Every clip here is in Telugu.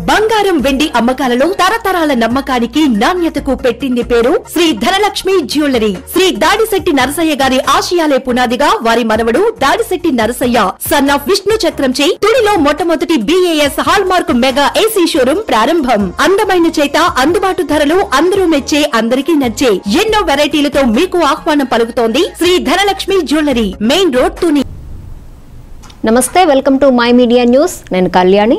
బంగారం వెండి అమ్మకాలలో తరతరాల నమ్మకానికి నాణ్యతకు పెట్టింది పేరు శ్రీ ధనలక్ష్మి జ్యువెలరీ శ్రీ దాడిశెట్టి నరసయ్య గారి ఆశయాలే పునాదిగా వారి మనవడు దాడిశెట్టి నరసయ్య సన్ ఆఫ్ విష్ణు చక్రంచే తుడిలో మొట్టమొదటి BIS hallmark mega AC showroom ప్రారంభం అందమైన చేత అందుబాటు ధరలు అందరూ మెచ్చే అందరికీ నచ్చే ఎన్నో వెరైటీలతో మీకు ఆహ్వానం పలుకుతోంది Shri Dhanalakshmi jewellery main road Tuni నమస్తే welcome to my media news నేను కళ్యాణి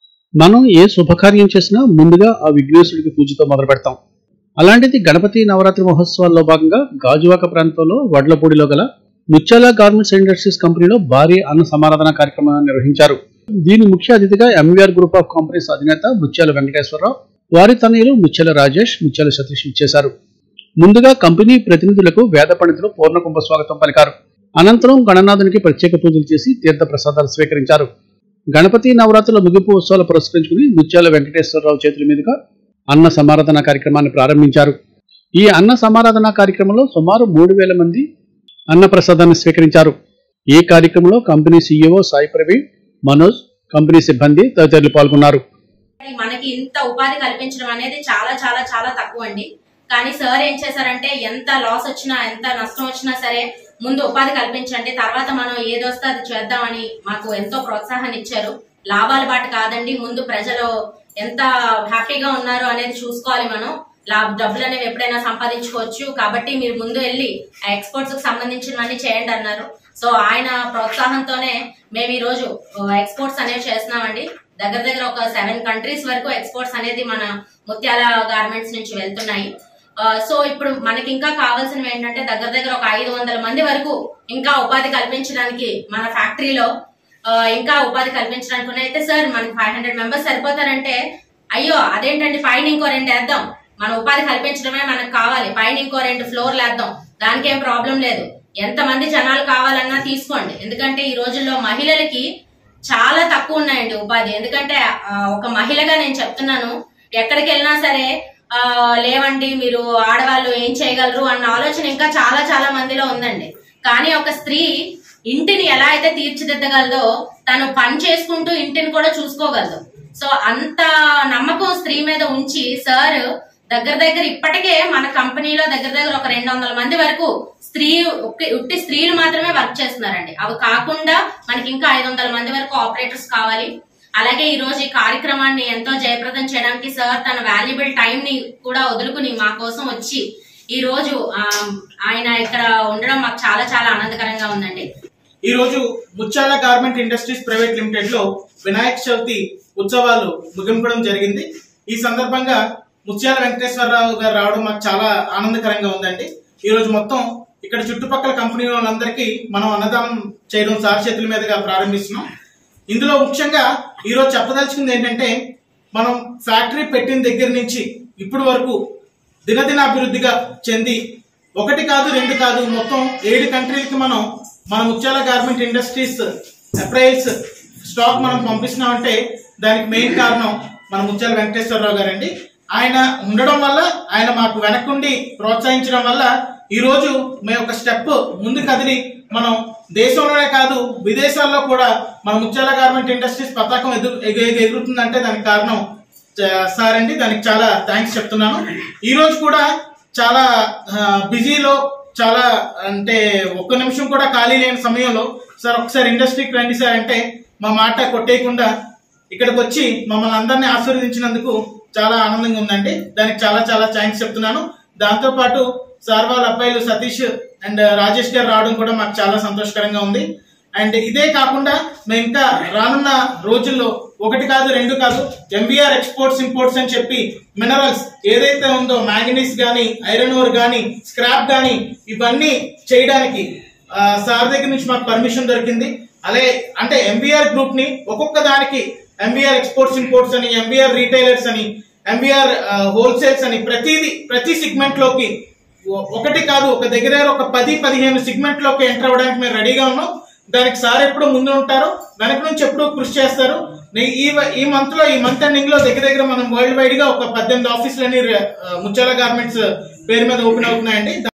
మనం ఏ శుభకార్యం చేసినా ముందుగా ఆ విఘ్నేశ్వరుడికి పూజతో మొదలు పెడతాం అలాంటిది గణపతి నవరాత్రి మహోత్సవాల్లో భాగంగా గాజువాక ప్రాంతంలో వడ్లపూడిలో గల ముత్యాల గార్మెంట్స్ ఇండస్ట్రీస్ కంపెనీలో భారీ అన్న సమారాధన కార్యక్రమాన్ని నిర్వహించారు దీని ముఖ్య అతిథిగా ఎంవీఆర్ గ్రూప్ ఆఫ్ కంపెనీస్ అధినేత ముత్యాల వెంకటేశ్వరరావు వారి తనయులు ముత్యాల రాజేష్ ముత్యాల సతీష్ ఇచ్చేశారు ముందుగా కంపెనీ ప్రతినిధులకు వేద పండితులు పూర్ణకుంభ స్వాగతం పలికారు అనంతరం గణనాథునికి ప్రత్యేక పూజలు చేసి తీర్థ ప్రసాదాలు స్వీకరించారు గణపతి నవరాత్రుల ముగింపు ఉత్సవాలు పురస్కరించుకుని ముత్యాల వెంకటేశ్వరరావు చేతుల మీదుగా అన్న సమారాధన కార్యక్రమాన్ని ప్రారంభించారు ఈ అన్న సమారాధన కార్యక్రమంలో సుమారు మూడు వేల మంది అన్న ప్రసాదాన్ని స్వీకరించారు ఈ కార్యక్రమంలో company CEO Sai Praveen Manoj company సిబ్బంది తదితరులు పాల్గొన్నారు కానీ మనకి ఇంత ఉపాధి కల్పించడం అనేది చాలా చాలా చాలా తక్కువ అండి కానీ సార్ ఏం చేశారంటే ఎంత లాస్ వచ్చినా ఎంత నష్టం వచ్చినా సరే ముందు ఉపాధి కల్పించండి తర్వాత మనం ఏదొస్తే అది చేద్దామని మాకు ఎంతో ప్రోత్సాహాన్ని ఇచ్చారు లాభాల బాట కాదండి ముందు ప్రజలు ఎంత హ్యాపీగా ఉన్నారు అనేది చూసుకోవాలి మనం లాభ డబ్బులు అనేవి ఎప్పుడైనా సంపాదించుకోవచ్చు కాబట్టి మీరు ముందు వెళ్ళి ఆ ఎక్స్పోర్ట్స్ కి సంబంధించినవన్నీ చేయండి అన్నారు సో ఆయన ప్రోత్సాహంతోనే మేము ఈ రోజు ఎక్స్పోర్ట్స్ అనేవి చేస్తున్నామండి దగ్గర దగ్గర ఒక సెవెన్ కంట్రీస్ వరకు ఎక్స్పోర్ట్స్ అనేది మన ముత్యాల గార్మెంట్స్ నుంచి వెళ్తున్నాయి ఆ, సో ఇప్పుడు మనకి ఇంకా కావాల్సినవి ఏంటంటే దగ్గర దగ్గర ఒక ఐదు వందల మంది వరకు ఇంకా ఉపాధి కల్పించడానికి మన ఫ్యాక్టరీలో ఆ, ఇంకా ఉపాధి కల్పించడానికి ఉన్నాయి. అయితే సార్ మనకి ఫైవ్ హండ్రెడ్ మెంబర్స్ సరిపోతారంటే అయ్యో అదేంటండి పైన ఇంకో రెండు వేద్దాం మన ఉపాధి కల్పించడమే మనకు కావాలి పైన ఇంకో రెండు ఫ్లోర్లు వేద్దాం దానికి ఏం ప్రాబ్లం లేదు ఎంత మంది జనాలు కావాలన్నా తీసుకోండి ఎందుకంటే ఈ రోజుల్లో మహిళలకి చాలా తక్కువ ఉన్నాయండి ఉపాధి ఎందుకంటే ఆ, ఒక మహిళగా నేను చెప్తున్నాను ఎక్కడికి వెళ్ళినా సరే ఆ, లేవండి మీరు ఆడవాళ్ళు ఏం చేయగలరు అన్న ఆలోచన ఇంకా చాలా చాలా మందిలో ఉందండి కానీ ఒక స్త్రీ ఇంటిని ఎలా అయితే తీర్చిదిద్దగలదో తను పని చేసుకుంటూ ఇంటిని కూడా చూసుకోగలదు సో అంత నమ్మకం స్త్రీ మీద ఉంచి సార్ దగ్గర దగ్గర ఇప్పటికే మన కంపెనీలో దగ్గర దగ్గర ఒక రెండు వందల మంది వరకు స్త్రీ ఉట్టి- ఉట్టి స్త్రీలు మాత్రమే వర్క్ చేస్తున్నారండి అవి కాకుండా మనకి ఇంకా ఐదు వందల మంది వరకు ఆపరేటర్స్ కావాలి అలాగే ఈ రోజు ఈ కార్యక్రమాన్ని ఎంతో జయప్రదం చేయడానికి సార్ తన వాల్యుబుల్ టైం ని కూడా వదులుకుని మా కోసం వచ్చి ఈ రోజు ఆ, ఆయన ఇక్కడ ఉండడం మాకు చాలా చాలా ఆనందకరంగా ఉందండి ఈ రోజు ముత్యాల గార్మెంట్ ఇండస్ట్రీస్ ప్రైవేట్ లిమిటెడ్ లో వినాయక చవితి ఉత్సవాలు ముగింపడం జరిగింది ఈ సందర్భంగా ముత్యాల వెంకటేశ్వరరావు గారు రావడం మాకు చాలా ఆనందకరంగా ఉందండి ఈ రోజు మొత్తం ఇక్కడ చుట్టుపక్కల కంపెనీ వాళ్ళందరికీ మనం అన్నదానం చేయడం సార్ చేతుల మీదుగా ప్రారంభిస్తున్నాం ఇందులో ముఖ్యంగా ఈ రోజు చెప్పదలుచుకుంది ఏంటంటే మనం ఫ్యాక్టరీ పెట్టిన దగ్గర నుంచి ఇప్పటి వరకు దినదిన అభివృద్ధిగా చెంది ఒకటి కాదు రెండు కాదు మొత్తం ఏడు కంట్రీలకి మనం మన ముత్యాల గార్మెంట్ ఇండస్ట్రీస్ అప్రైల్స్ స్టాక్ మనం పంపిస్తున్నామంటే దానికి మెయిన్ కారణం మన ముత్యాల వెంకటేశ్వరరావు గారండి ఆయన ఉండడం వల్ల ఆయన మాకు వెనక్కుండి ప్రోత్సహించడం వల్ల ఈ రోజు మేము ఒక స్టెప్ ముందు కదిలి మనం దేశంలోనే కాదు విదేశాల్లో కూడా మన ముత్యాల గార్మెంట్ ఇండస్ట్రీస్ పతాకం ఎదురు ఎగు- ఎగు- ఎగురుతుందంటే దానికి కారణం చ- సార్ అండి దానికి చాలా థ్యాంక్స్ చెప్తున్నాను ఈ రోజు కూడా చాలా ఆ, బిజీలో చాలా అంటే ఒక్క నిమిషం కూడా ఖాళీ లేని సమయంలో సార్ ఒకసారి ఇండస్ట్రీకి రండి సార్ అంటే మా మాట కొట్టేయకుండా ఇక్కడికి వచ్చి మమ్మల్ని అందరినీ ఆశీర్వదించినందుకు చాలా ఆనందంగా ఉందండి దానికి చాలా చాలా థ్యాంక్స్ చెప్తున్నాను దాంతో పాటు సార్ వాళ్ళ అబ్బాయిలు సతీష్ అండ్ రాజేష్ గారు రావడం కూడా మాకు చాలా సంతోషకరంగా ఉంది అండ్ ఇదే కాకుండా మేము ఇంకా రానున్న రోజుల్లో ఒకటి కాదు రెండు కాదు ఎంబీఆర్ ఎక్స్పోర్ట్స్ ఇంపోర్ట్స్ అని చెప్పి మినరల్స్ ఏదైతే ఉందో మ్యాంగనీస్ గానీ ఐరన్ ఓర్ గానీ స్క్రాప్ గానీ ఇవన్నీ చేయడానికి ఆ, సార్ దగ్గర నుంచి మాకు పర్మిషన్ దొరికింది అలాగే అంటే ఎంబీఆర్ గ్రూప్ ని ఒక్కొక్క దానికి ఎంబీఆర్ ఎక్స్పోర్ట్స్ ఇంపోర్ట్స్ అని ఎంబీఆర్ రీటైలర్స్ అని ఎంబీఆర్ హోల్సేల్స్ అని ప్రతిది ప్రతి సెగ్మెంట్ లోకి ఒ- ఒకటి కాదు ఒక దగ్గర దగ్గర ఒక పది పదిహేను సెగ్మెంట్ లోకి ఎంటర్ అవ్వడానికి మేము రెడీగా ఉన్నాం దానికి సార్ ఎప్పుడు ముందు ఉంటారు వెనక నుంచి ఎప్పుడు కృషి చేస్తారు నే- ఈ వ- ఈ మంత్ లో ఈ మంత్ ఎండింగ్ లో దగ్గర దగ్గర మనం వరల్డ్ వైడ్ గా ఒక పద్దెనిమిది ఆఫీసులని ముచ్చాల గార్మెంట్స్ పేరు మీద ఓపెన్ అవుతున్నాయండి